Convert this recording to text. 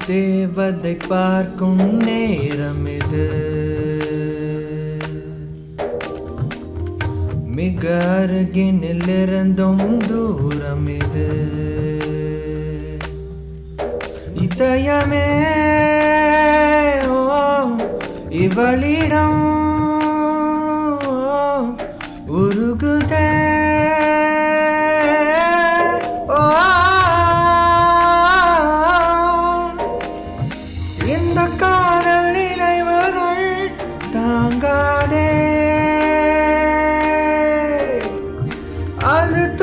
தேவதை பார்க்கும் நேரம் இது மிக அருகினில் இருந்தும் தூரம் இது இதயமே ஓ இவளிடம் உருகுதே ஓ இந்த காதல் நினைவுகள் தாங்காதே அது